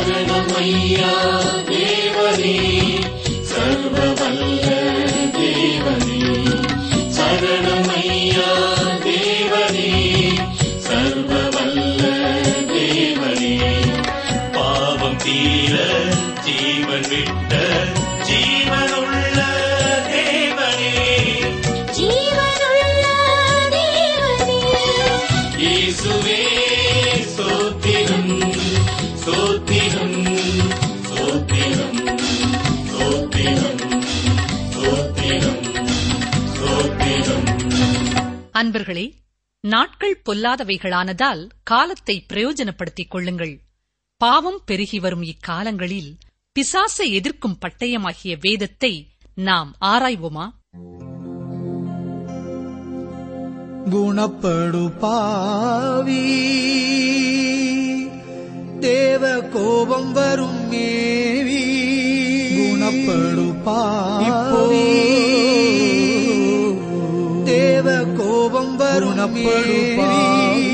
சரணமையா தேவனே சர்வவல்ல தேவனே சரணமையா தேவனே சர்வவல்ல தேவனே பாவம் தீர ஜீவன் விட்ட ஜீவனுள்ள தேவனே ஜீவனுள்ள தேவனே இயேசுவே ஸ்தோத்திரம் ஸ்தோத்திரம் ஸ்தோத்திரம் ஸ்தோத்திரம் ஸ்தோத்திரம் ஸ்தோத்திரம் அன்பர்களே நாட்கள் பொல்லாதவைகளானதால் காலத்தை பிரயோஜனப்படுத்திக் கொள்ளுங்கள் பாவம் பெருகி வரும் இக்காலங்களில் பிசாசை எதிர்க்கும் பட்டயமாகிய வேதத்தை நாம் ஆராய்வோமா ಗುಣಪಡು ಪಾವಿ தேவ கோபம் வரும் மேவி குணப்படு பாவி தேவ கோபம் வரும் பாவி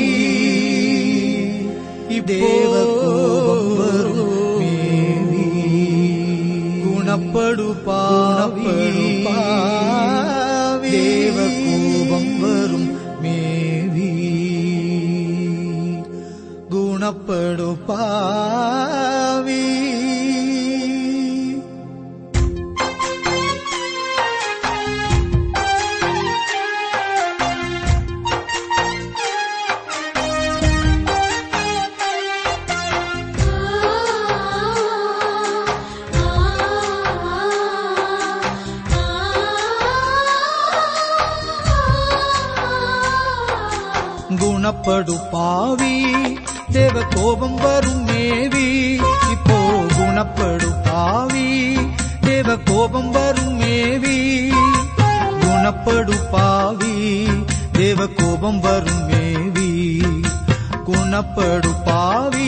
தேவ கோபம் வரும் மேவி குணப்படு பாவி தேவ கோபம் வரும் மேவி குணப்படு பாவி குணப்படு பாவி தேவ கோபம் வரும் மேவி இப்போ குணப்படு பாவி தேவ கோபம் வரும் மேவி குணப்படு பாவி தேவ கோபம் வரும் மேவி குணப்படு பாவி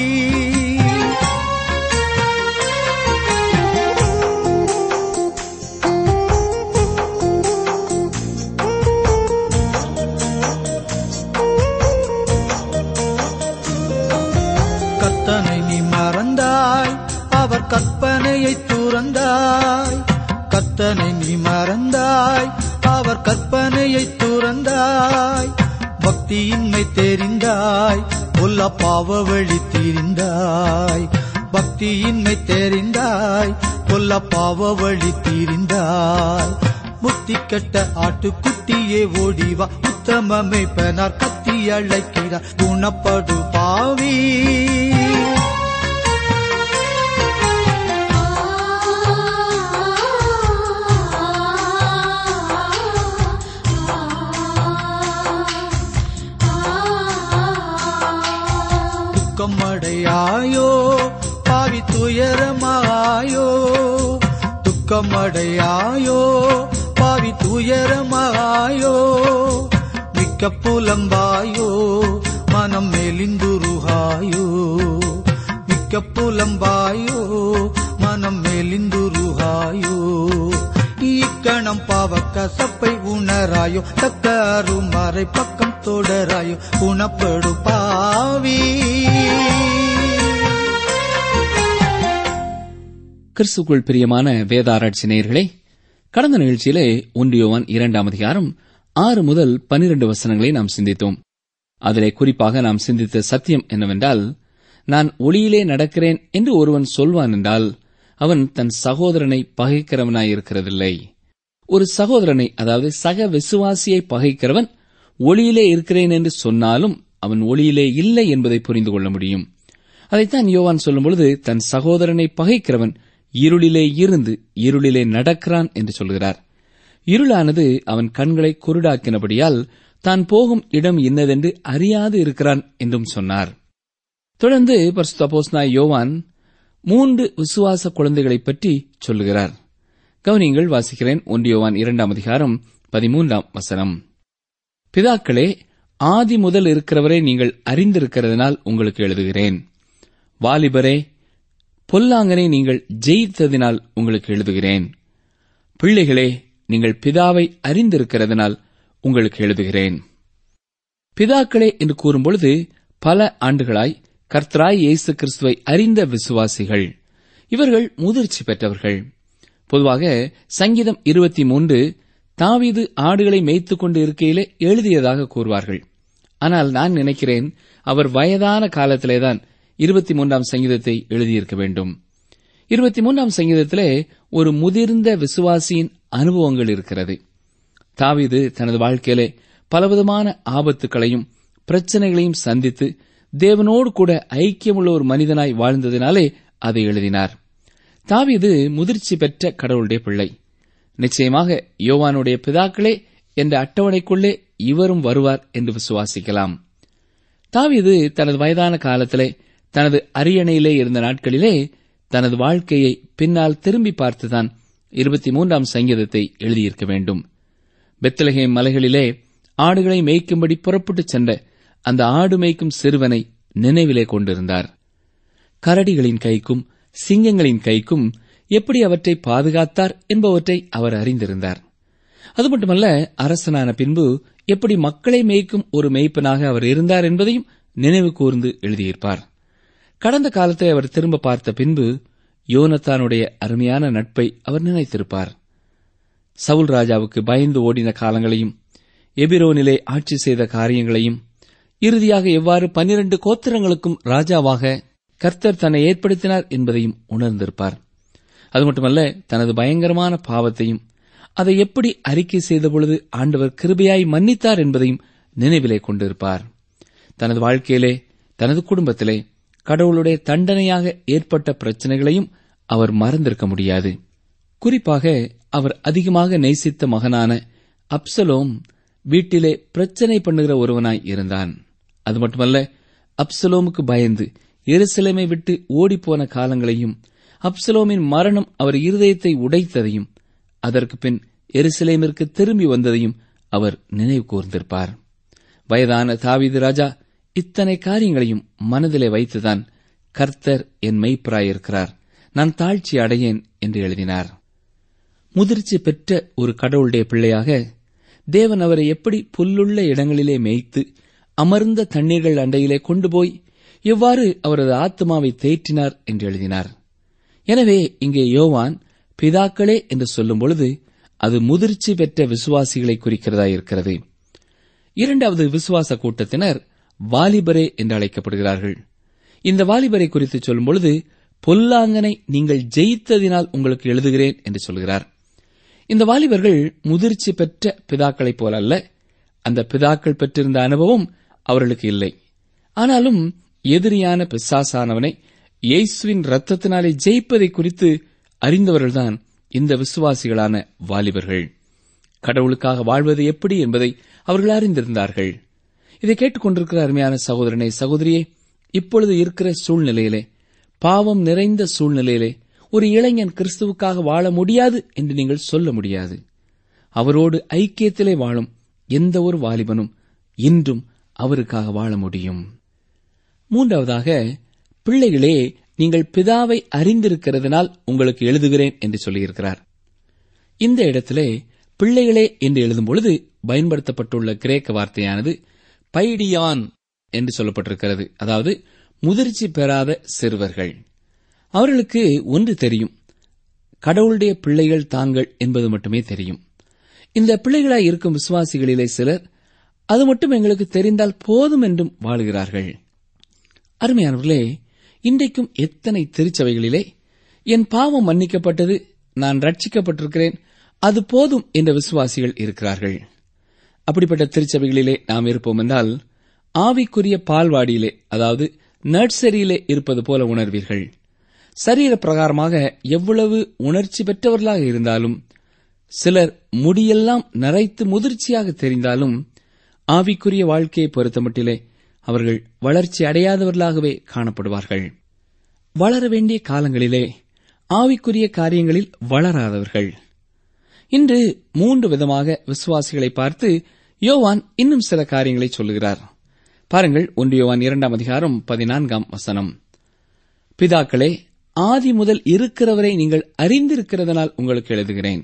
கத்தனை நீ மறந்தாய் அவர் கற்பனையை துறந்தாய் கத்தனை நீ மறந்தாய் அவர் கற்பனையை துறந்தாய் பக்தியின்மை தெரிந்தாய் உள்ள பாவ வழி தீரிந்தாய் பக்தியின்மை தெரிந்தாய் உள்ள பாவ வழி தீரிந்தாய் முத்தி கெட்ட ஆட்டுக்குட்டியே ஓடிவா உத்தமமை பெனார் கத்தி அழைக்கிறார் குணப்படு பாவி துக்கம் அடையாயோ பாவி துயரமாயோ துக்கம் அடையாயோ பாவி துயரமாயோ மிக்க புலம்பாயோ மனம் மெலிந்துருகாயோ மிக்க புலம்பாயோ மனம் மெலிந்துருகாயோ இக்கணம் பாவ கசப்பை உணராயோ தக்க அருமறை பக்கம் தொடராயோ குணப்படு பாவி கிறிஸ்துக்குள் பிரியமான வேதாராய்ச்சி நேயர்களே கடந்த நிகழ்ச்சியிலே ஒன்றியோவான் இரண்டாம் அதிகாரம் ஆறு முதல் பனிரெண்டு வசனங்களை நாம் சிந்தித்தோம் அதிலே குறிப்பாக நாம் சிந்தித்த சத்தியம் என்னவென்றால் நான் ஒளியிலே நடக்கிறேன் என்று ஒருவன் சொல்வான் என்றால் அவன் தன் சகோதரனை பகைக்கிறவனாயிருக்கிறதில்லை ஒரு சகோதரனை அதாவது சக விசுவாசியை பகைக்கிறவன் ஒளியிலே இருக்கிறேன் என்று சொன்னாலும் அவன் ஒளியிலே இல்லை என்பதை புரிந்து கொள்ள முடியும் அதைத்தான் யோவான் சொல்லும்பொழுது தன் சகோதரனை பகைக்கிறவன் இருளிலே இருந்து இருளிலே நடக்கிறான் என்று சொல்கிறார் இருளானது அவன் கண்களை குருடாக்கினபடியால் தான் போகும் இடம் இன்னதென்று அறியாது இருக்கிறான் என்றும் சொன்னார் தொடர்ந்து பரிசுத்தபோஸ்னாய் யோவான் மூன்று விசுவாச குழந்தைகளைப் பற்றி சொல்லுகிறார் கவனியங்கள் வாசிக்கிறேன் ஒன்றியோவான் இரண்டாம் அதிகாரம் பதிமூன்றாம் வசனம் பிதாக்களே ஆதி முதல் இருக்கிறவரை நீங்கள் அறிந்திருக்கிறதுனால் உங்களுக்கு எழுதுகிறேன் வாலிபரே பொல்லாங்கனை நீங்கள் ஜெயித்ததினால் உங்களுக்கு எழுதுகிறேன் பிள்ளைகளே நீங்கள் பிதாவை அறிந்திருக்கிறதுனால் உங்களுக்கு எழுதுகிறேன் பிதாக்களே என்று கூறும்பொழுது பல ஆண்டுகளாய் கர்த்தராய் இயேசு கிறிஸ்துவை அறிந்த விசுவாசிகள் இவர்கள் முதிர்ச்சி பெற்றவர்கள் பொதுவாக சங்கீதம் இருபத்தி மூன்று தாவீது ஆடுகளை மேய்த்துக் கொண்டு இருக்கையிலே எழுதியதாக கூறுவார்கள் ஆனால் நான் நினைக்கிறேன் அவர் வயதான காலத்திலேதான் இருபத்தி மூன்றாம் சங்கீதத்தை எழுதியிருக்க வேண்டும் இருபத்தி மூன்றாம் சங்கீதத்திலே ஒரு முதிர்ந்த விசுவாசியின் அனுபவங்கள் இருக்கிறது தாவீது தனது வாழ்க்கையிலே பலவிதமான ஆபத்துக்களையும் பிரச்சனைகளையும் சந்தித்து தேவனோடு கூட ஐக்கியமுள்ள ஒரு மனிதனாய் வாழ்ந்ததினாலே அதை எழுதினார் தாவீது முதிர்ச்சி பெற்ற கடவுளுடைய பிள்ளை நிச்சயமாக யோவானுடைய பிதாக்களே என்ற அட்டவணைக்குள்ளே இவரும் வருவார் என்று விசுவாசிக்கலாம் தாவீது தனது வயதான காலத்திலே தனது அரியணையிலே இருந்த நாட்களிலே தனது வாழ்க்கையை பின்னால் திரும்பி பார்த்துதான் இருபத்தி மூன்றாம் சங்கீதத்தை எழுதியிருக்க வேண்டும் பெத்தலகேம் மலைகளிலே ஆடுகளை மேய்க்கும்படி புறப்பட்டுச் சென்ற அந்த ஆடு மேய்க்கும் சிறுவனை நினைவிலே கொண்டிருந்தார் கரடிகளின் கைக்கும் சிங்கங்களின் கைக்கும் எப்படி அவற்றை பாதுகாத்தார் என்பவற்றை அவர் அறிந்திருந்தார் அது மட்டுமல்ல அரசனான பின்பு எப்படி மக்களை மேய்க்கும் ஒரு மேய்ப்பனாக அவர் இருந்தார் என்பதையும் நினைவு கூர்ந்து எழுதியிருப்பார் கடந்த காலத்தை அவர் திரும்ப பார்த்த பின்பு யோனத்தானுடைய அருமையான நட்பை அவர் நினைத்திருப்பார் சவுல் ராஜாவுக்கு பயந்து ஓடின காலங்களையும் எபிரோனிலே ஆட்சி செய்த காரியங்களையும் இறுதியாக எவ்வாறு பன்னிரண்டு கோத்திரங்களுக்கும் ராஜாவாக கர்த்தர் தன்னை ஏற்படுத்தினார் என்பதையும் உணர்ந்திருப்பார் அது மட்டுமல்ல தனது பயங்கரமான பாவத்தையும் அதை எப்படி அறிக்கை செய்தபொழுது ஆண்டவர் கிருபையாய் மன்னித்தார் என்பதையும் நினைவிலே கொண்டிருப்பார் தனது வாழ்க்கையிலே தனது குடும்பத்திலே கடவுளுடைய தண்டனையாக ஏற்பட்ட பிரச்சனைகளையும் அவர் மறந்திருக்க முடியாது குறிப்பாக அவர் அதிகமாக நேசித்த மகனான அப்சலோம் வீட்டிலே பிரச்சனை பண்ணுகிற ஒருவனாய் இருந்தான் அது மட்டுமல்ல அப்சலோமுக்கு பயந்து எருசலேமை விட்டு ஓடிப்போன காலங்களையும் அப்சலோமின் மரணம் அவர் இருதயத்தை உடைத்ததையும் அதற்கு பின் எருசலேமிற்கு திரும்பி வந்ததையும் அவர் நினைவு கூர்ந்திருப்பார் வயதான தாவீது ராஜா இத்தனை காரியங்களையும் மனதிலே வைத்துதான் கர்த்தர் என் மெய்ப்பராயிருக்கிறார் நான் தாழ்ச்சி அடையேன் என்று எழுதினார் முதிர்ச்சி பெற்ற ஒரு கடவுளுடைய பிள்ளையாக தேவன் அவரை எப்படி புல்லுள்ள இடங்களிலே மேய்த்து அமர்ந்த தண்ணீர்கள் அண்டையிலே கொண்டு போய் எவ்வாறு அவரது ஆத்மாவை தேற்றினார் என்று எழுதினார் எனவே இங்கே யோவான் பிதாக்களே என்று சொல்லும் பொழுது அது முதிர்ச்சி பெற்ற விசுவாசிகளை குறிக்கிறதா இருக்கிறது இரண்டாவது விசுவாச கூட்டத்தினர் வாலிபரே என்று அழைக்கப்படுகிறார்கள் இந்த வாலிபரை குறித்து சொல்லும் பொழுது பொல்லாங்கனை நீங்கள் ஜெயித்ததினால் உங்களுக்கு எழுதுகிறேன் என்று சொல்கிறார் இந்த வாலிபர்கள் முதிர்ச்சி பெற்ற பிதாக்களைப் போல அல்ல அந்த பிதாக்கள் பெற்றிருந்த அனுபவம் அவர்களுக்கு இல்லை ஆனாலும் எதிரியான பிசாசானவனை இயேசுவின் ரத்தத்தினாலே ஜெயிப்பதை குறித்து அறிந்தவர்கள்தான் இந்த விசுவாசிகளான வாலிபர்கள் கடவுளுக்காக வாழ்வது எப்படி என்பதை அவர்கள் அறிந்திருந்தார்கள் இதை கேட்டுக்கொண்டிருக்கிற அருமையான சகோதரனே சகோதரியே இப்பொழுது இருக்கிற சூழ்நிலையிலே பாவம் நிறைந்த சூழ்நிலையிலே ஒரு இளைஞன் கிறிஸ்துவுக்காக வாழ முடியாது என்று நீங்கள் சொல்ல முடியாது அவரோடு ஐக்கியத்திலே வாழும் எந்த ஒரு வாலிபனும் இன்றும் அவருக்காக வாழ முடியும் மூன்றாவதாக பிள்ளைகளே நீங்கள் பிதாவை அறிந்திருக்கிறதுனால் உங்களுக்கு எழுதுகிறேன் என்று சொல்லியிருக்கிறார் இந்த இடத்திலே பிள்ளைகளே என்று எழுதும் பொழுது பயன்படுத்தப்பட்டுள்ள கிரேக்க வார்த்தையானது பைடியான் என்று சொல்லப்பட்டிருக்கிறது அதாவது முதிர்ச்சி பெறாத சிறுவர்கள் அவர்களுக்கு ஒன்று தெரியும் கடவுளுடைய பிள்ளைகள் தாங்கள் என்பது மட்டுமே தெரியும் இந்த பிள்ளைகளாய் இருக்கும் விசுவாசிகளிலே சிலர் அது மட்டும் எங்களுக்கு தெரிந்தால் போதும் என்றும் வாழ்கிறார்கள் அருமையானவர்களே இன்றைக்கும் எத்தனை திருச்சபைகளிலே என் பாவம் மன்னிக்கப்பட்டது நான் ரட்சிக்கப்பட்டிருக்கிறேன் அது போதும் என்ற விசுவாசிகள் இருக்கிறார்கள் அப்படிப்பட்ட திருச்சபைகளிலே நாம் இருப்போம் என்றால் ஆவிக்குரிய பால்வாடியிலே அதாவது நர்சரியிலே இருப்பது போல உணர்வீர்கள் சரீர பிரகாரமாக எவ்வளவு உணர்ச்சி பெற்றவர்களாக இருந்தாலும் சிலர் முடியெல்லாம் நரைத்து முதிர்ச்சியாக தெரிந்தாலும் ஆவிக்குரிய வாழ்க்கையை பொறுத்தமட்டிலே அவர்கள் வளர்ச்சி அடையாதவர்களாகவே காணப்படுவார்கள் வளர வேண்டிய காலங்களிலே ஆவிக்குரிய காரியங்களில் வளராதவர்கள் இன்று மூன்று விதமாக விசுவாசிகளை பார்த்து யோவான் இன்னும் சில காரியங்களை சொல்லுகிறார் பாருங்கள் ஒன்று யோவான் இரண்டாம் அதிகாரம் பதினான்காம் வசனம் பிதாக்களே ஆதி முதல் இருக்கிறவரை நீங்கள் அறிந்திருக்கிறதனால் உங்களுக்கு எழுதுகிறேன்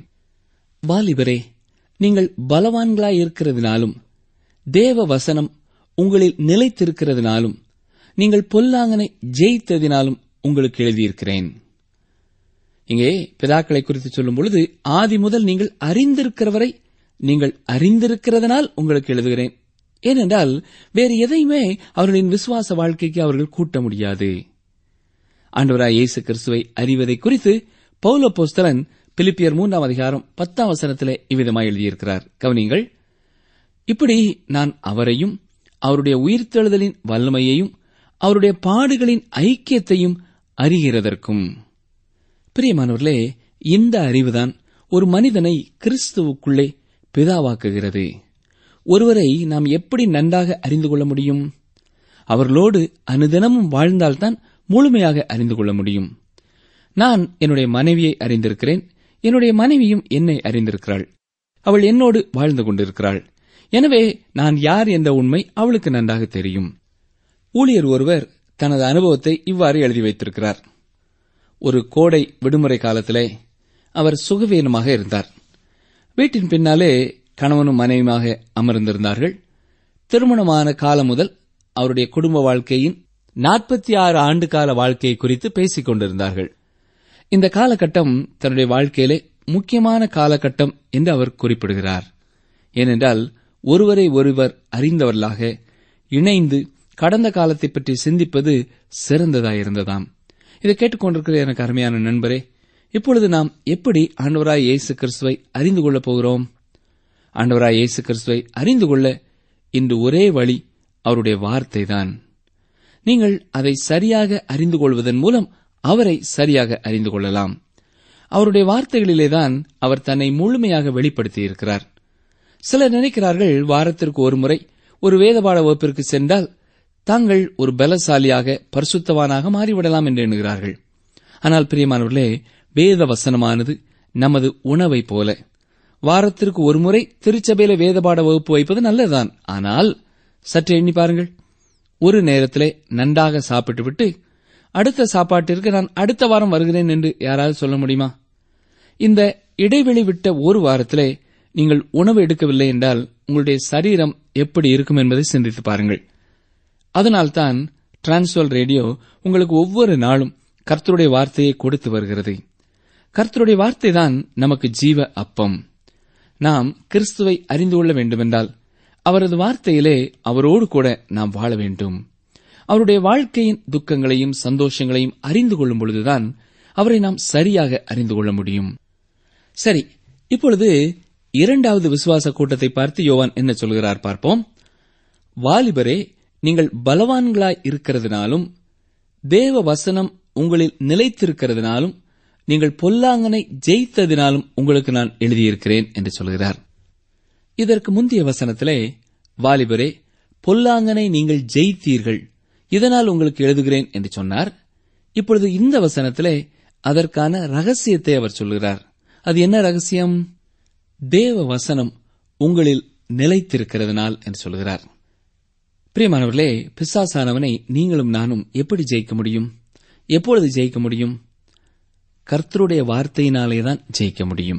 வாலிபரே நீங்கள் பலவான்களாய் இருக்கிறதுனாலும் தேவ வசனம் உங்களில் நிலைத்திருக்கிறதுனாலும் நீங்கள் பொல்லாங்கனை ஜெயித்ததினாலும் உங்களுக்கு எழுதியிருக்கிறேன் இங்கே பிதாக்களை குறித்து சொல்லும் பொழுது ஆதி முதல் நீங்கள் அறிந்திருக்கிறவரை நீங்கள் அறிந்திருக்கிறதனால் உங்களுக்கு எழுதுகிறேன் ஏனென்றால் வேறு எதையுமே அவர்களின் விசுவாச வாழ்க்கைக்கு அவர்கள் கூட்ட முடியாது ஆண்டவராய் இயேசு கிறிஸ்துவை அறிவதை குறித்து பௌல போஸ்தலன் பிலிப்பியர் மூன்றாம் அதிகாரம் பத்தாம் வசனத்திலே இவ்விதமாய் எழுதியிருக்கிறார் கவனிங்கள் இப்படி நான் அவரையும் அவருடைய உயிர்த்தெழுதலின் வல்லமையையும் அவருடைய பாடுகளின் ஐக்கியத்தையும் அறிகிறதற்கும் பிரியமானவர்களே இந்த அறிவுதான் ஒரு மனிதனை கிறிஸ்துவுக்குள்ளே பிதாவாக்குகிறது ஒருவரை நாம் எப்படி நன்றாக அறிந்து கொள்ள முடியும் அவர்களோடு அனுதினமும் வாழ்ந்தால்தான் முழுமையாக அறிந்து கொள்ள முடியும் நான் என்னுடைய மனைவியை அறிந்திருக்கிறேன் என்னுடைய மனைவியும் என்னை அறிந்திருக்கிறாள் அவள் என்னோடு வாழ்ந்து கொண்டிருக்கிறாள் எனவே நான் யார் என்ற உண்மை அவளுக்கு நன்றாக தெரியும் ஊழியர் ஒருவர் தனது அனுபவத்தை இவ்வாறு எழுதி வைத்திருக்கிறார் ஒரு கோடை விடுமுறை காலத்திலே அவர் சுகவீனமாக இருந்தார் வீட்டின் பின்னாலே கணவனும் மனைவியுமாக அமர்ந்திருந்தார்கள் திருமணமான காலம் முதல் அவருடைய குடும்ப வாழ்க்கையின் நாற்பத்தி ஆறு ஆண்டு கால வாழ்க்கையை குறித்து பேசிக் கொண்டிருந்தார்கள் இந்த காலகட்டம் தன்னுடைய வாழ்க்கையிலே முக்கியமான காலகட்டம் என்று அவர் குறிப்பிடுகிறார் ஏனென்றால் ஒருவரை ஒருவர் அறிந்தவர்களாக இணைந்து கடந்த காலத்தை பற்றி சிந்திப்பது சிறந்ததாயிருந்ததாம் இதை கேட்டுக்கொண்டிருக்கிற எனக்கு அருமையான நண்பரே இப்பொழுது நாம் எப்படி ஆண்டவராய் இயேசு கிறிஸ்துவை அறிந்து கொள்ளப் போகிறோம் ஆண்டவராய் இயேசு கிறிஸ்துவை அறிந்து கொள்ள இன்று ஒரே வழி அவருடைய வார்த்தைதான் நீங்கள் அதை சரியாக அறிந்து கொள்வதன் மூலம் அவரை சரியாக அறிந்து கொள்ளலாம் அவருடைய வார்த்தைகளிலேதான் அவர் தன்னை முழுமையாக வெளிப்படுத்தியிருக்கிறார் சிலர் நினைக்கிறார்கள் வாரத்திற்கு ஒரு முறை ஒரு வேதபாட வகுப்பிற்கு சென்றால் தாங்கள் ஒரு பலசாலியாக பரிசுத்தவானாக மாறிவிடலாம் என்று எண்ணுகிறார்கள் ஆனால் பிரியமானவர்களே வேத வசனமானது நமது உணவைப் போல வாரத்திற்கு ஒரு முறை திருச்சபையில வேதபாட வகுப்பு வைப்பது நல்லதுதான் ஆனால் சற்று எண்ணி பாருங்கள் ஒரு நேரத்திலே நன்றாக சாப்பிட்டுவிட்டு அடுத்த சாப்பாட்டிற்கு நான் அடுத்த வாரம் வருகிறேன் என்று யாராவது சொல்ல முடியுமா இந்த இடைவெளி விட்ட ஒரு வாரத்திலே நீங்கள் உணவு எடுக்கவில்லை என்றால் உங்களுடைய சரீரம் எப்படி இருக்கும் என்பதை சிந்தித்து பாருங்கள் அதனால்தான் டிரான்ஸ்வல் ரேடியோ உங்களுக்கு ஒவ்வொரு நாளும் கர்த்தருடைய வார்த்தையை கொடுத்து வருகிறது கர்த்தருடைய வார்த்தை தான் நமக்கு ஜீவ அப்பம் நாம் கிறிஸ்துவை அறிந்து கொள்ள வேண்டுமென்றால் அவரது வார்த்தையிலே அவரோடு கூட நாம் வாழ வேண்டும் அவருடைய வாழ்க்கையின் துக்கங்களையும் சந்தோஷங்களையும் அறிந்து கொள்ளும் பொழுதுதான் அவரை நாம் சரியாக அறிந்து கொள்ள முடியும் சரி இப்பொழுது இரண்டாவது விசுவாச கூட்டத்தை பார்த்து யோவான் என்ன சொல்கிறார் பார்ப்போம் வாலிபரே நீங்கள் பலவான்களாய் இருக்கிறதுனாலும் தேவ வசனம் உங்களில் நிலைத்திருக்கிறதுனாலும் நீங்கள் பொல்லாங்கனை ஜெயித்ததினாலும் உங்களுக்கு நான் எழுதியிருக்கிறேன் என்று சொல்கிறார் இதற்கு முந்தைய வசனத்திலே வாலிபரே பொல்லாங்கனை நீங்கள் ஜெயித்தீர்கள் இதனால் உங்களுக்கு எழுதுகிறேன் என்று சொன்னார் இப்பொழுது இந்த வசனத்திலே அதற்கான ரகசியத்தை அவர் சொல்கிறார் அது என்ன ரகசியம் தேவ வசனம் உங்களில் நிலைத்திருக்கிறதுனால் என்று சொல்கிறார் பிரியமானவர்களே பிசாசானவனை நீங்களும் நானும் எப்படி ஜெயிக்க முடியும் எப்பொழுது ஜெயிக்க முடியும் கர்த்தருடைய வார்த்தையினாலேதான் ஜெயிக்க முடியும்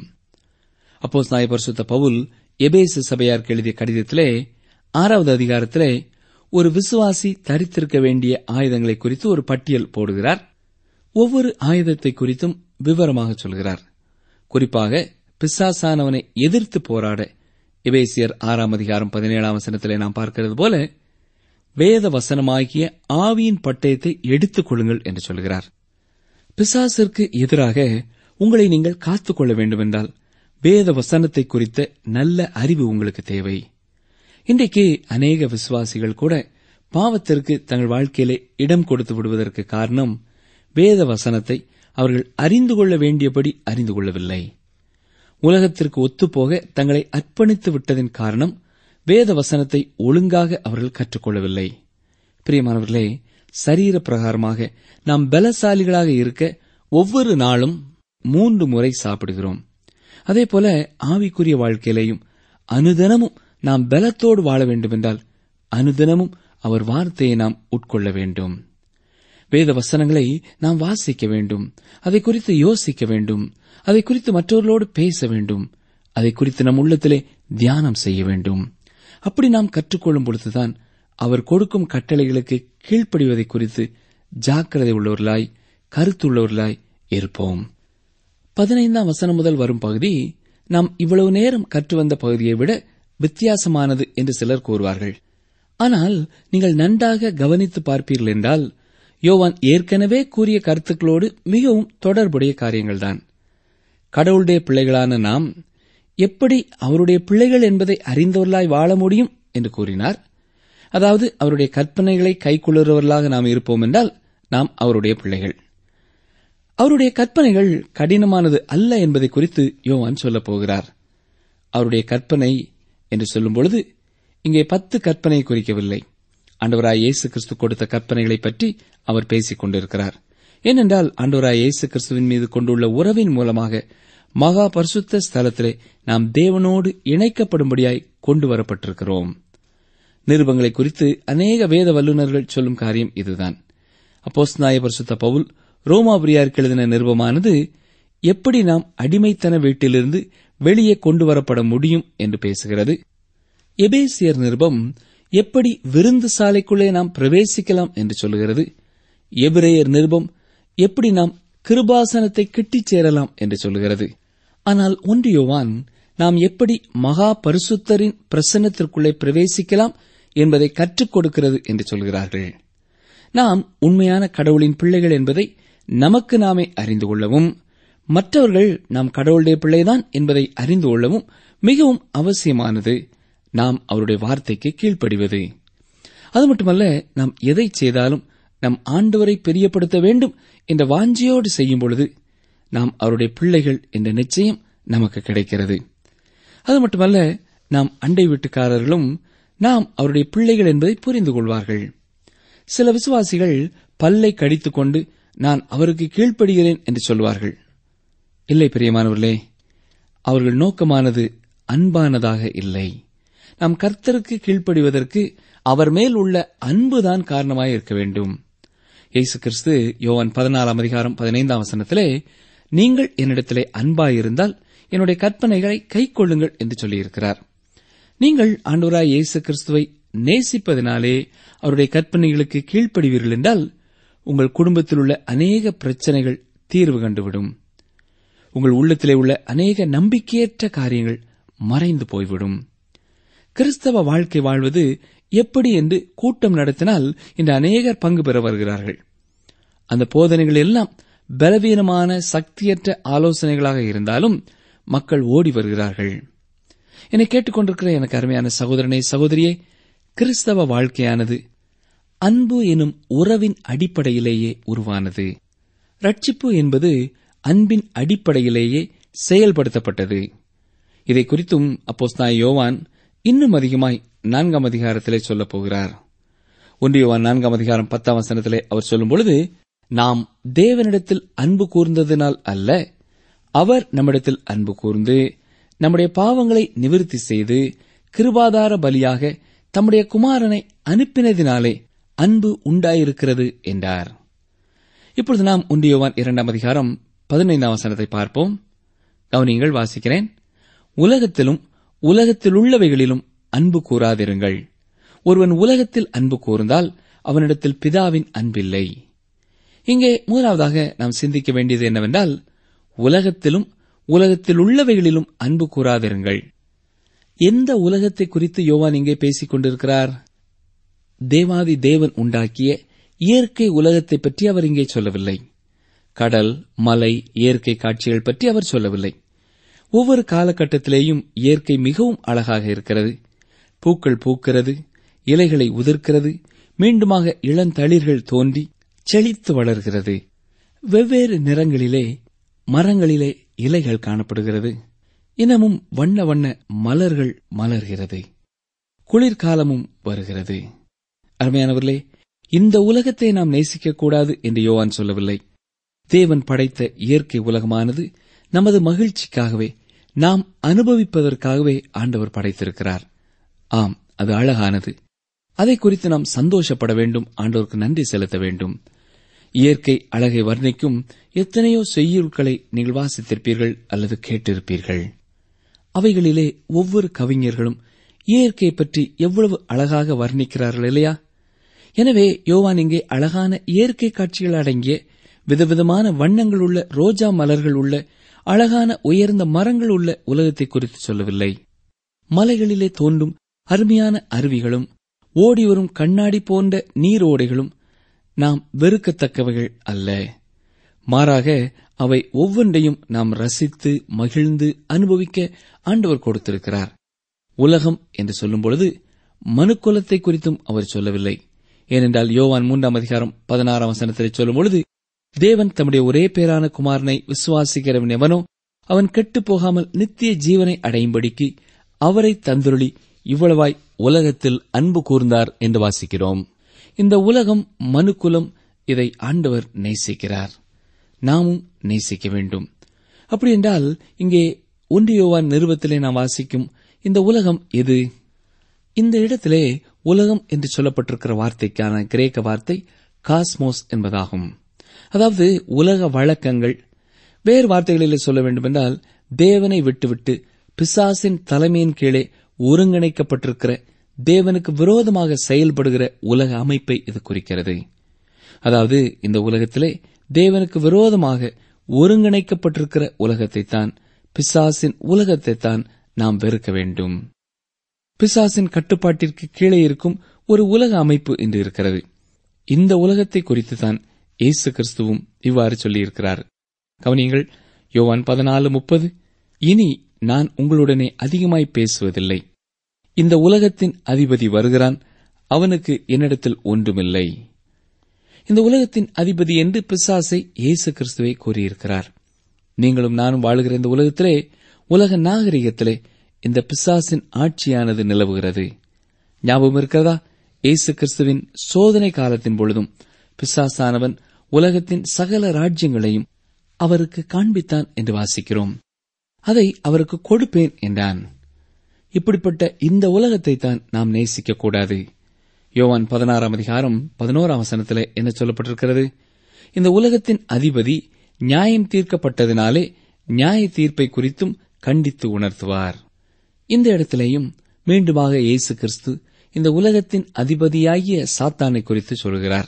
அப்போ நாய பரிசுத்த பவுல் எபேசு சபையாருக்கு எழுதிய கடிதத்திலே ஆறாவது அதிகாரத்திலே ஒரு விசுவாசி தரித்திருக்க வேண்டிய ஆயுதங்களை குறித்து ஒரு பட்டியல் போடுகிறார் ஒவ்வொரு ஆயுதத்தை குறித்தும் விவரமாக சொல்கிறார் குறிப்பாக பிசாசானவனை எதிர்த்து போராட எபேசியர் ஆறாம் அதிகாரம் பதினேழாம் வசனத்திலே நாம் பார்க்கிறது போல வேத வசனமாகிய ஆவியின் பட்டயத்தை எடுத்துக் கொள்ளுங்கள் என்று சொல்கிறார் பிசாசிற்கு எதிராக உங்களை நீங்கள் காத்துக்கொள்ள வேண்டுமென்றால் வேத வசனத்தை குறித்த நல்ல அறிவு உங்களுக்கு தேவை இன்றைக்கு அநேக விசுவாசிகள் கூட பாவத்திற்கு தங்கள் வாழ்க்கையிலே இடம் கொடுத்து விடுவதற்கு காரணம் வேத வசனத்தை அவர்கள் அறிந்து கொள்ள வேண்டியபடி அறிந்து கொள்ளவில்லை உலகத்திற்கு ஒத்துப்போக தங்களை அர்ப்பணித்து விட்டதின் காரணம் வேத வசனத்தை ஒழுங்காக அவர்கள் கற்றுக்கொள்ளவில்லை பிரியமானவர்களே சரீர பிரகாரமாக நாம் பலசாலிகளாக இருக்க ஒவ்வொரு நாளும் மூன்று முறை சாப்பிடுகிறோம் அதே போல ஆவிக்குரிய வாழ்க்கையிலேயும் அனுதினமும் நாம் பலத்தோடு வாழ வேண்டுமென்றால் அனுதினமும் அவர் வார்த்தையை நாம் உட்கொள்ள வேண்டும் வேத வசனங்களை நாம் வாசிக்க வேண்டும் அதை குறித்து யோசிக்க வேண்டும் அதை குறித்து மற்றவர்களோடு பேச வேண்டும் அதை குறித்து நம் உள்ளத்திலே தியானம் செய்ய வேண்டும் அப்படி நாம் கற்றுக்கொள்ளும் பொழுதுதான் அவர் கொடுக்கும் கட்டளைகளுக்கு கீழ்ப்படிவதை குறித்து ஜாக்கிரதை உள்ளவர்களாய் கருத்துள்ளவர்களாய் இருப்போம் பதினைந்தாம் வசனம் முதல் வரும் பகுதி நாம் இவ்வளவு நேரம் கற்று வந்த பகுதியை விட வித்தியாசமானது என்று சிலர் கூறுவார்கள் ஆனால் நீங்கள் நன்றாக கவனித்து பார்ப்பீர்கள் என்றால் யோவான் ஏற்கனவே கூறிய கருத்துக்களோடு மிகவும் தொடர்புடைய காரியங்கள்தான் கடவுளுடைய பிள்ளைகளான நாம் எப்படி அவருடைய பிள்ளைகள் என்பதை அறிந்தவர்களாய் வாழ முடியும் என்று கூறினார் அதாவது அவருடைய கற்பனைகளை கைக்கொள்ளுறவர்களாக நாம் இருப்போம் என்றால் நாம் அவருடைய பிள்ளைகள் அவருடைய கற்பனைகள் கடினமானது அல்ல என்பதை குறித்து யோவான் சொல்லப் போகிறார் அவருடைய கற்பனை என்று சொல்லும் பொழுது இங்கே பத்து கற்பனை குறிக்கவில்லை ஆண்டவராய் இயேசு கிறிஸ்து கொடுத்த கற்பனைகளை பற்றி அவர் பேசிக் கொண்டிருக்கிறார் ஏனென்றால் ஆண்டவராய் இயேசு கிறிஸ்துவின் மீது கொண்டுள்ள உறவின் மூலமாக மகா பரிசுத்த ஸ்தலத்திலே நாம் தேவனோடு இணைக்கப்படும்படியாய் கொண்டு வரப்பட்டிருக்கிறோம் நிருபங்களை குறித்து அநேக வேத வல்லுநர்கள் சொல்லும் காரியம் இதுதான் அப்போஸ்நாய பரிசுத்த பவுல் ரோமாபுரியாருக்கு எழுதின நிருபமானது எப்படி நாம் அடிமைத்தன வீட்டிலிருந்து வெளியே கொண்டு வரப்பட முடியும் என்று பேசுகிறது எபேசியர் நிருபம் எப்படி விருந்து சாலைக்குள்ளே நாம் பிரவேசிக்கலாம் என்று சொல்லுகிறது எபிரேயர் நிருபம் எப்படி நாம் கிருபாசனத்தை கிட்டிச் சேரலாம் என்று சொல்லுகிறது ஆனால் ஒன்றியோவான் நாம் எப்படி மகா பரிசுத்தரின் பிரசன்னத்திற்குள்ளே பிரவேசிக்கலாம் என்பதை கற்றுக் கொடுக்கிறது என்று சொல்கிறார்கள் நாம் உண்மையான கடவுளின் பிள்ளைகள் என்பதை நமக்கு நாமே அறிந்து கொள்ளவும் மற்றவர்கள் நாம் கடவுளுடைய பிள்ளைதான் என்பதை அறிந்து கொள்ளவும் மிகவும் அவசியமானது நாம் அவருடைய வார்த்தைக்கு கீழ்ப்படிவது அது மட்டுமல்ல நாம் எதை செய்தாலும் நம் ஆண்டவரை பெரியப்படுத்த வேண்டும் என்ற வாஞ்சியோடு செய்யும் பொழுது நாம் அவருடைய பிள்ளைகள் என்ற நிச்சயம் நமக்கு கிடைக்கிறது அது மட்டுமல்ல நாம் அண்டை வீட்டுக்காரர்களும் நாம் அவருடைய பிள்ளைகள் என்பதை புரிந்து கொள்வார்கள் சில விசுவாசிகள் பல்லை கடித்துக் கொண்டு நான் அவருக்கு கீழ்ப்படுகிறேன் என்று சொல்வார்கள் இல்லை பிரியமானவர்களே அவர்கள் நோக்கமானது அன்பானதாக இல்லை நாம் கர்த்தருக்கு கீழ்ப்படிவதற்கு அவர் மேல் உள்ள அன்புதான் காரணமாய் இருக்க வேண்டும் இயேசு கிறிஸ்து யோவான் பதினாலாம் அதிகாரம் பதினைந்தாம் வசனத்திலே நீங்கள் என்னிடத்திலே அன்பாயிருந்தால் என்னுடைய கற்பனைகளை கைக்கொள்ளுங்கள் என்று சொல்லியிருக்கிறார் நீங்கள் ஆண்டவராய் இயேசு கிறிஸ்துவை நேசிப்பதினாலே அவருடைய கற்பனைகளுக்கு கீழ்ப்படுவீர்கள் என்றால் உங்கள் குடும்பத்தில் உள்ள அநேக பிரச்சனைகள் தீர்வு கண்டுவிடும் உங்கள் உள்ளத்திலே உள்ள அநேக நம்பிக்கையற்ற காரியங்கள் மறைந்து போய்விடும் கிறிஸ்தவ வாழ்க்கை வாழ்வது எப்படி என்று கூட்டம் நடத்தினால் இன்று அநேகர் பங்கு பெற வருகிறார்கள் அந்த போதனைகள் எல்லாம் பலவீனமான சக்தியற்ற ஆலோசனைகளாக இருந்தாலும் மக்கள் ஓடி வருகிறார்கள் என்னை கேட்டுக்கொண்டிருக்கிற எனக்கு அருமையான சகோதரனே சகோதரியே கிறிஸ்தவ வாழ்க்கையானது அன்பு எனும் உறவின் அடிப்படையிலேயே உருவானது ரட்சிப்பு என்பது அன்பின் அடிப்படையிலேயே செயல்படுத்தப்பட்டது இதை குறித்தும் அப்போஸ்தாய் யோவான் இன்னும் அதிகமாய் நான்காம் அதிகாரத்திலே சொல்லப் போகிறார் ஒன்றியவான் நான்காம் அதிகாரம் பத்தாம் வசனத்திலே அவர் சொல்லும் பொழுது நாம் தேவனிடத்தில் அன்பு கூர்ந்ததினால் அல்ல அவர் நம்மிடத்தில் அன்பு கூர்ந்து நம்முடைய பாவங்களை நிவிருத்தி செய்து கிருபாதார பலியாக தம்முடைய குமாரனை அனுப்பினதினாலே அன்பு உண்டாயிருக்கிறது என்றார் இப்பொழுது நாம் ஒன்றியவான் இரண்டாம் அதிகாரம் பதினைந்தாம் வசனத்தை பார்ப்போம் கவனியங்கள் வாசிக்கிறேன் உலகத்திலும் உலகத்திலுள்ளவைகளிலும் அன்பு கூறாதிருங்கள் ஒருவன் உலகத்தில் அன்பு கூர்ந்தால் அவனிடத்தில் பிதாவின் அன்பில்லை இங்கே முதலாவதாக நாம் சிந்திக்க வேண்டியது என்னவென்றால் உலகத்திலும் உலகத்தில் உள்ளவைகளிலும் அன்பு கூறாதிருங்கள் எந்த உலகத்தை குறித்து யோவான் இங்கே பேசிக் கொண்டிருக்கிறார் தேவாதி தேவன் உண்டாக்கிய இயற்கை உலகத்தை பற்றி அவர் இங்கே சொல்லவில்லை கடல் மலை இயற்கை காட்சிகள் பற்றி அவர் சொல்லவில்லை ஒவ்வொரு காலகட்டத்திலேயும் இயற்கை மிகவும் அழகாக இருக்கிறது பூக்கள் பூக்கிறது இலைகளை உதிர்க்கிறது மீண்டுமாக இளந்தளிர்கள் தோன்றி செழித்து வளர்கிறது வெவ்வேறு நிறங்களிலே மரங்களிலே இலைகள் காணப்படுகிறது இன்னமும் வண்ண வண்ண மலர்கள் மலர்கிறது குளிர்காலமும் வருகிறது அருமையானவர்களே இந்த உலகத்தை நாம் நேசிக்கக்கூடாது என்று யோவான் சொல்லவில்லை தேவன் படைத்த இயற்கை உலகமானது நமது மகிழ்ச்சிக்காகவே நாம் அனுபவிப்பதற்காகவே ஆண்டவர் படைத்திருக்கிறார் ஆம் அது அழகானது அதை குறித்து நாம் சந்தோஷப்பட வேண்டும் ஆண்டவருக்கு நன்றி செலுத்த வேண்டும் இயற்கை அழகை வர்ணிக்கும் எத்தனையோ செய்யுட்களை நீங்கள் வாசித்திருப்பீர்கள் அல்லது கேட்டிருப்பீர்கள் அவைகளிலே ஒவ்வொரு கவிஞர்களும் இயற்கை பற்றி எவ்வளவு அழகாக வர்ணிக்கிறார்கள் இல்லையா எனவே யோவான் இங்கே அழகான இயற்கை காட்சிகள் அடங்கிய விதவிதமான வண்ணங்கள் உள்ள ரோஜா மலர்கள் உள்ள அழகான உயர்ந்த மரங்கள் உள்ள உலகத்தை குறித்து சொல்லவில்லை மலைகளிலே தோன்றும் அருமையான அருவிகளும் ஓடிவரும் கண்ணாடி போன்ற நீரோடைகளும் நாம் வெறுக்கத்தக்கவைகள் அல்ல மாறாக அவை ஒவ்வொன்றையும் நாம் ரசித்து மகிழ்ந்து அனுபவிக்க ஆண்டவர் கொடுத்திருக்கிறார் உலகம் என்று சொல்லும் பொழுது மனுக்குலத்தை குறித்தும் அவர் சொல்லவில்லை ஏனென்றால் யோவான் மூன்றாம் அதிகாரம் பதினாறாம் வசனத்திலே சொல்லும் பொழுது தேவன் தம்முடைய ஒரே பேரான குமாரனை விசுவாசிக்கிறவன் எவனோ அவன் கெட்டுப் போகாமல் நித்திய ஜீவனை அடையும்படிக்கு அவரை தந்துருளி இவ்வளவாய் உலகத்தில் அன்பு கூர்ந்தார் என்று வாசிக்கிறோம் இந்த உலகம் மனுக்குலம் இதை ஆண்டவர் நேசிக்கிறார் நாமும் நேசிக்க வேண்டும் அப்படி என்றால் இங்கே ஒன்றியோவான் நிறுவத்திலே நாம் வாசிக்கும் இந்த உலகம் எது இந்த இடத்திலே உலகம் என்று சொல்லப்பட்டிருக்கிற வார்த்தைக்கான கிரேக்க வார்த்தை காஸ்மோஸ் என்பதாகும் அதாவது உலக வழக்கங்கள் வேறு வார்த்தைகளிலே சொல்ல வேண்டுமென்றால் தேவனை விட்டுவிட்டு பிசாசின் தலைமையின் கீழே ஒருங்கிணைக்கப்பட்டிருக்கிற தேவனுக்கு விரோதமாக செயல்படுகிற உலக அமைப்பை இது குறிக்கிறது அதாவது இந்த உலகத்திலே தேவனுக்கு விரோதமாக ஒருங்கிணைக்கப்பட்டிருக்கிற உலகத்தைத்தான் பிசாசின் உலகத்தைத்தான் நாம் வெறுக்க வேண்டும் பிசாசின் கட்டுப்பாட்டிற்கு கீழே இருக்கும் ஒரு உலக அமைப்பு இன்று இருக்கிறது இந்த உலகத்தை குறித்துதான் இயேசு கிறிஸ்துவும் இவ்வாறு சொல்லியிருக்கிறார் கவனியங்கள் யோவான் பதினாலு முப்பது இனி நான் உங்களுடனே அதிகமாய் பேசுவதில்லை இந்த உலகத்தின் அதிபதி வருகிறான் அவனுக்கு என்னிடத்தில் ஒன்றுமில்லை இந்த உலகத்தின் அதிபதி என்று பிசாசை இயேசு கிறிஸ்துவை கூறியிருக்கிறார் நீங்களும் நானும் வாழுகிற இந்த உலகத்திலே உலக நாகரிகத்திலே இந்த பிசாசின் ஆட்சியானது நிலவுகிறது ஞாபகம் இருக்கிறதா இயேசு கிறிஸ்துவின் சோதனை காலத்தின் பொழுதும் பிசாசானவன் உலகத்தின் சகல ராஜ்யங்களையும் அவருக்கு காண்பித்தான் என்று வாசிக்கிறோம் அதை அவருக்கு கொடுப்பேன் என்றான் இப்படிப்பட்ட இந்த உலகத்தை தான் நாம் நேசிக்க கூடாது யோவான் பதினாறாம் அதிகாரம் பதினோராம் வசனத்திலே என்ன சொல்லப்பட்டிருக்கிறது இந்த உலகத்தின் அதிபதி நியாயம் தீர்க்கப்பட்டதினாலே நியாய தீர்ப்பை குறித்தும் கண்டித்து உணர்த்துவார் இந்த இடத்திலேயும் மீண்டுமாக இயேசு கிறிஸ்து இந்த உலகத்தின் அதிபதியாகிய சாத்தானை குறித்து சொல்கிறார்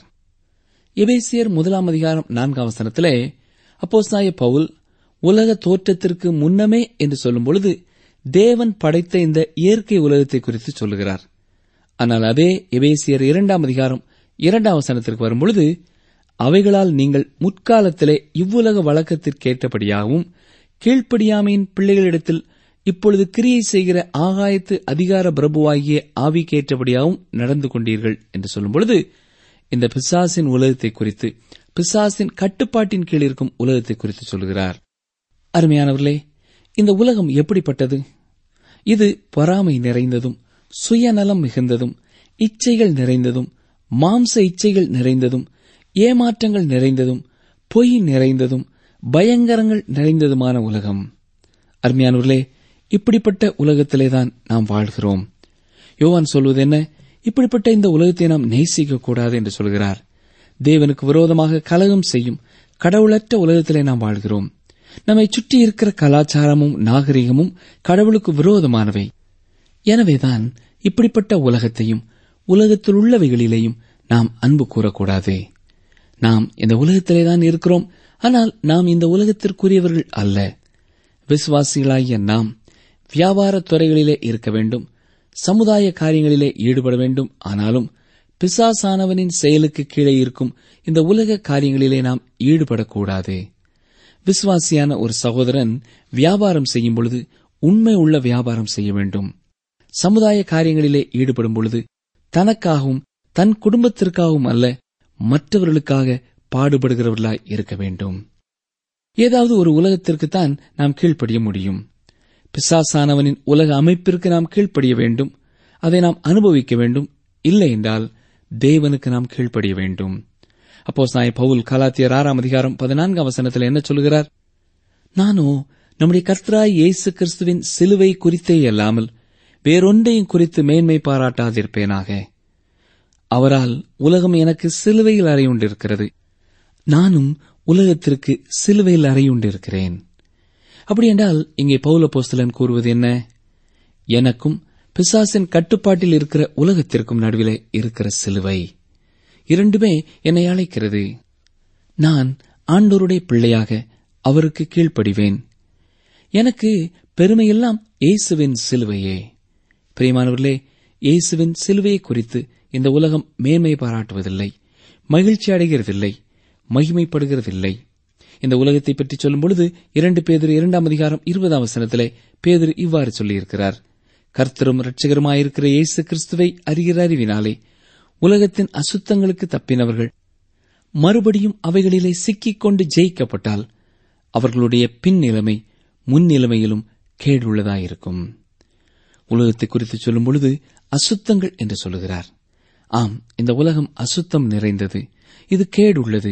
எபேசியர் முதலாம் அதிகாரம் நான்காம் வசனத்திலே அப்போஸ்தாய பவுல் உலக தோற்றத்திற்கு முன்னமே என்று சொல்லும் பொழுது தேவன் படைத்த இந்த இயற்கை உலகத்தை குறித்து சொல்லுகிறார் ஆனால் அதே எபேசியர் இரண்டாம் அதிகாரம் இரண்டாம் வசனத்திற்கு வரும்பொழுது அவைகளால் நீங்கள் முற்காலத்திலே இவ்வுலக வழக்கத்திற்கேற்றபடியாகவும் கீழ்ப்படியாமையின் பிள்ளைகளிடத்தில் இப்பொழுது கிரியை செய்கிற ஆகாயத்து அதிகார பிரபுவாகிய ஆவிக்கேற்றபடியாகவும் நடந்து கொண்டீர்கள் என்று சொல்லும் பொழுது இந்த பிசாசின் உலகத்தை குறித்து பிசாசின் கட்டுப்பாட்டின் கீழ் இருக்கும் உலகத்தை குறித்து சொல்கிறார் அருமையானவர்களே இந்த உலகம் எப்படிப்பட்டது இது பொறாமை நிறைந்ததும் சுயநலம் மிகுந்ததும் இச்சைகள் நிறைந்ததும் மாம்ச இச்சைகள் நிறைந்ததும் ஏமாற்றங்கள் நிறைந்ததும் பொய் நிறைந்ததும் பயங்கரங்கள் நிறைந்ததுமான உலகம் அருமையானவர்களே இப்படிப்பட்ட உலகத்திலேதான் நாம் வாழ்கிறோம் யோவான் சொல்வது என்ன இப்படிப்பட்ட இந்த உலகத்தை நாம் நேசிக்க கூடாது என்று சொல்கிறார் தேவனுக்கு விரோதமாக கலகம் செய்யும் கடவுளற்ற உலகத்திலே நாம் வாழ்கிறோம் நம்மை சுற்றி இருக்கிற கலாச்சாரமும் நாகரிகமும் கடவுளுக்கு விரோதமானவை எனவேதான் இப்படிப்பட்ட உலகத்தையும் உலகத்தில் உள்ளவைகளிலேயும் நாம் அன்பு கூறக்கூடாது நாம் இந்த உலகத்திலேதான் இருக்கிறோம் ஆனால் நாம் இந்த உலகத்திற்குரியவர்கள் அல்ல விசுவாசிகளாகிய நாம் வியாபாரத் துறைகளிலே இருக்க வேண்டும் சமுதாய காரியங்களிலே ஈடுபட வேண்டும் ஆனாலும் பிசாசானவனின் செயலுக்கு கீழே இருக்கும் இந்த உலக காரியங்களிலே நாம் ஈடுபடக்கூடாது விசுவாசியான ஒரு சகோதரன் வியாபாரம் செய்யும் பொழுது உண்மை உள்ள வியாபாரம் செய்ய வேண்டும் சமுதாய காரியங்களிலே ஈடுபடும் பொழுது தனக்காகவும் தன் குடும்பத்திற்காகவும் அல்ல மற்றவர்களுக்காக பாடுபடுகிறவர்களாய் இருக்க வேண்டும் ஏதாவது ஒரு உலகத்திற்குத்தான் நாம் கீழ்ப்படிய முடியும் பிசாசானவனின் உலக அமைப்பிற்கு நாம் கீழ்ப்படிய வேண்டும் அதை நாம் அனுபவிக்க வேண்டும் இல்லை என்றால் தேவனுக்கு நாம் கீழ்ப்படிய வேண்டும் அப்போ சாய் பவுல் கலாத்தியர் ஆறாம் அதிகாரம் பதினான்காம் வசனத்தில் என்ன சொல்கிறார் நானோ நம்முடைய கர்த்தராய் இயேசு கிறிஸ்துவின் சிலுவை குறித்தே அல்லாமல் வேறொன்றையும் குறித்து மேன்மை பாராட்டாதிருப்பேனாக அவரால் உலகம் எனக்கு சிலுவையில் அறையுண்டிருக்கிறது நானும் உலகத்திற்கு சிலுவையில் அறையுண்டிருக்கிறேன் அப்படி என்றால் இங்கே பௌல போஸ்தலன் கூறுவது என்ன எனக்கும் பிசாசின் கட்டுப்பாட்டில் இருக்கிற உலகத்திற்கும் நடுவிலே இருக்கிற சிலுவை இரண்டுமே என்னை அழைக்கிறது நான் ஆண்டோருடைய பிள்ளையாக அவருக்கு கீழ்ப்படிவேன் எனக்கு பெருமையெல்லாம் இயேசுவின் சிலுவையே பிரியமானவர்களே இயேசுவின் சிலுவையை குறித்து இந்த உலகம் மேன்மை பாராட்டுவதில்லை மகிழ்ச்சி அடைகிறதில்லை மகிமைப்படுகிறதில்லை இந்த உலகத்தை பற்றி சொல்லும் பொழுது இரண்டு பேதிரு இரண்டாம் அதிகாரம் இருபதாம் வசனத்திலே பேதிரு இவ்வாறு சொல்லியிருக்கிறார் கர்த்தரும் இரட்சகருமாயிருக்கிற இயேசு கிறிஸ்துவை அறிகிற அறிவினாலே உலகத்தின் அசுத்தங்களுக்கு தப்பினவர்கள் மறுபடியும் அவைகளிலே சிக்கிக் கொண்டு ஜெயிக்கப்பட்டால் அவர்களுடைய பின் நிலைமை முன் நிலைமையிலும் கேடுள்ளதாயிருக்கும் உலகத்தை குறித்து சொல்லும் பொழுது அசுத்தங்கள் என்று சொல்லுகிறார் ஆம் இந்த உலகம் அசுத்தம் நிறைந்தது இது கேடுள்ளது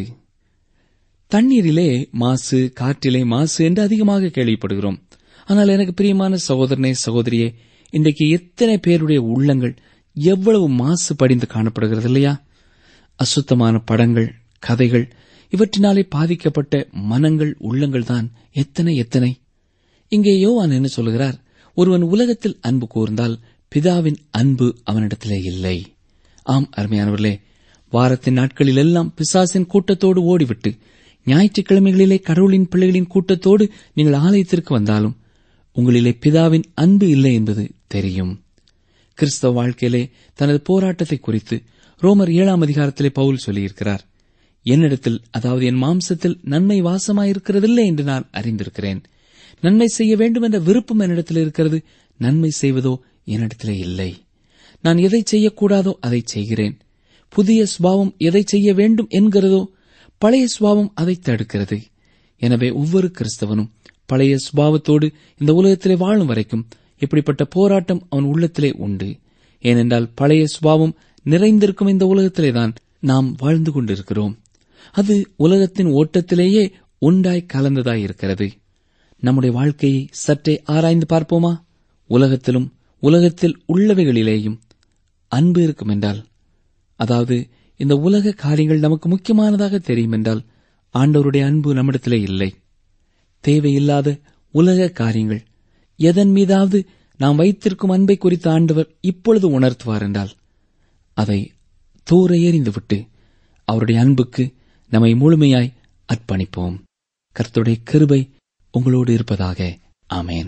தண்ணீரிலே மாசு காற்றிலே மாசு என்று அதிகமாக கேள்விப்படுகிறோம் ஆனால் எனக்கு பிரியமான சகோதரனே சகோதரியே இன்றைக்கு எத்தனை பேருடைய உள்ளங்கள் எவ்வளவு மாசு படிந்து காணப்படுகிறது இல்லையா அசுத்தமான படங்கள் கதைகள் இவற்றினாலே பாதிக்கப்பட்ட மனங்கள் உள்ளங்கள் தான் எத்தனை எத்தனை இங்கே யோவான் என்ன சொல்கிறார் ஒருவன் உலகத்தில் அன்பு கூர்ந்தால் பிதாவின் அன்பு அவனிடத்திலே இல்லை ஆம் அருமையானவர்களே வாரத்தின் நாட்களில் எல்லாம் பிசாசின் கூட்டத்தோடு ஓடிவிட்டு ஞாயிற்றுக்கிழமைகளிலே கடவுளின் பிள்ளைகளின் கூட்டத்தோடு நீங்கள் ஆலயத்திற்கு வந்தாலும் உங்களிலே பிதாவின் அன்பு இல்லை என்பது தெரியும் கிறிஸ்தவ வாழ்க்கையிலே தனது போராட்டத்தை குறித்து ரோமர் ஏழாம் அதிகாரத்திலே பவுல் சொல்லியிருக்கிறார் என்னிடத்தில் அதாவது என் மாம்சத்தில் நன்மை வாசமாயிருக்கிறதில்லை என்று நான் அறிந்திருக்கிறேன் நன்மை செய்ய வேண்டும் என்ற விருப்பம் என்னிடத்தில் இருக்கிறது நன்மை செய்வதோ என்னிடத்திலே இல்லை நான் எதை செய்யக்கூடாதோ அதை செய்கிறேன் புதிய சுபாவம் எதை செய்ய வேண்டும் என்கிறதோ பழைய சுபாவம் அதை தடுக்கிறது எனவே ஒவ்வொரு கிறிஸ்தவனும் பழைய சுபாவத்தோடு இந்த உலகத்திலே வாழும் வரைக்கும் இப்படிப்பட்ட போராட்டம் அவன் உள்ளத்திலே உண்டு ஏனென்றால் பழைய சுபாவம் நிறைந்திருக்கும் இந்த உலகத்திலேதான் நாம் வாழ்ந்து கொண்டிருக்கிறோம் அது உலகத்தின் ஓட்டத்திலேயே உண்டாய் கலந்ததாய் இருக்கிறது நம்முடைய வாழ்க்கையை சற்றே ஆராய்ந்து பார்ப்போமா உலகத்திலும் உலகத்தில் உள்ளவைகளிலேயும் அன்பு இருக்கும் என்றால் அதாவது இந்த உலக காரியங்கள் நமக்கு முக்கியமானதாக தெரியும் என்றால் ஆண்டவருடைய அன்பு நம்மிடத்திலே இல்லை தேவையில்லாத உலக காரியங்கள் எதன் மீதாவது நாம் வைத்திருக்கும் அன்பை குறித்த ஆண்டவர் இப்பொழுது உணர்த்துவார் என்றால் அதை தூர எறிந்துவிட்டு அவருடைய அன்புக்கு நம்மை முழுமையாய் அர்ப்பணிப்போம் கர்த்தருடைய கிருபை உங்களோடு இருப்பதாக ஆமேன்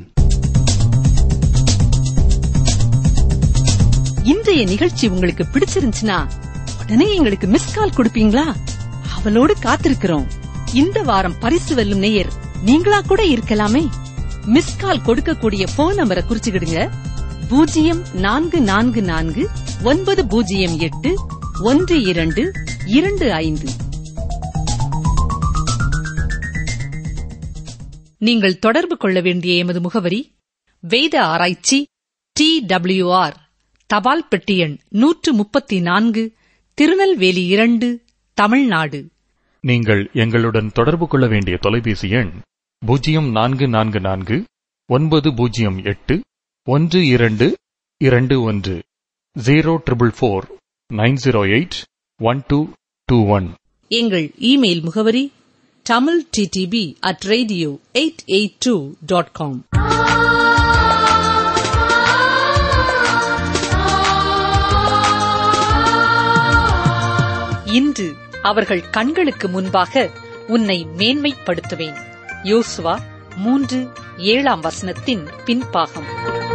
இன்றைய நிகழ்ச்சி உங்களுக்கு பிடிச்சிருந்துச்சுன்னா உடனே எங்களுக்கு மிஸ் கால் கொடுப்பீங்களா அவளோடு காத்திருக்கிறோம் இந்த வாரம் பரிசு வெல்லும் நேயர் நீங்களா கூட இருக்கலாமே மிஸ் கால் கொடுக்கக்கூடிய போன் நம்பரை குறிச்சுக்கிடுங்க பூஜ்ஜியம் நான்கு நான்கு நான்கு ஒன்பது பூஜ்ஜியம் எட்டு ஒன்று இரண்டு இரண்டு ஐந்து நீங்கள் தொடர்பு கொள்ள வேண்டிய எமது முகவரி வேத ஆராய்ச்சி டி டபிள்யூஆர் தபால் பெட்டி எண் நூற்று முப்பத்தி நான்கு திருநெல்வேலி இரண்டு தமிழ்நாடு நீங்கள் எங்களுடன் தொடர்பு கொள்ள வேண்டிய தொலைபேசி எண் பூஜ்ஜியம் நான்கு நான்கு நான்கு ஒன்பது பூஜ்ஜியம் எட்டு ஒன்று இரண்டு இரண்டு ஒன்று zero triple four nine zero eight one two two one எங்கள் இமெயில் முகவரி Tamil DTP at radio eight eight two dot com இன்று அவர்கள் கண்களுக்கு முன்பாக உன்னை மேன்மைப்படுத்துவேன் யோசுவா மூன்று ஏழாம் வசனத்தின் பின்பாகம்